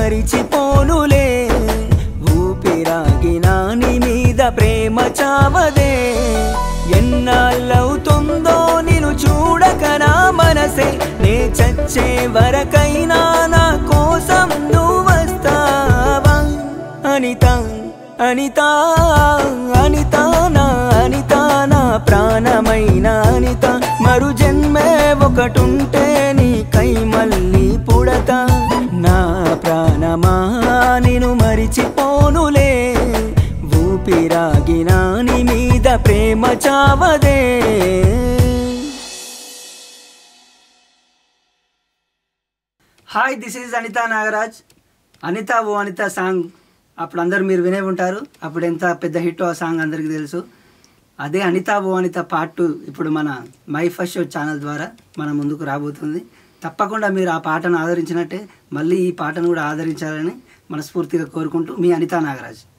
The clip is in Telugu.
మరిచిపోనులే ఊపిరాగినా నీ మీద ప్రేమ చావదే ఎన్నాళ్ళవుతుందో నిన్ను చూడక నా మనసే నే చచ్చే వరకైనా నా కోసం నువ్వు వస్తావా అనిత అనిత అనిత నా అనిత నా ప్రాణమైన అనిత మరు జన్మే ఒకటుంటే నీకై మళ్ళీ పుడత నా ప్రాణమా నిన్ను మరిచిపోనులే ఊపిరాగినా నీ మీద ప్రేమ చావదే hi this is Anitha Nagaraj Anitha ఓ అనిత సాంగ్ అప్పుడు అందరూ మీరు వినే ఉంటారు అప్పుడు ఎంత పెద్ద హిట్ ఆ సాంగ్ అందరికీ తెలుసు అదే అనిత ఓ అనిత పార్ట్ టూ ఇప్పుడు మన మై ఫస్ట్ షో ఛానల్ ద్వారా మన ముందుకు రాబోతుంది తప్పకుండా మీరు ఆ పాటను ఆదరించినట్టే మళ్ళీ ఈ పాటను కూడా ఆదరించాలని మనస్ఫూర్తిగా కోరుకుంటూ మీ అనితా నాగరాజ్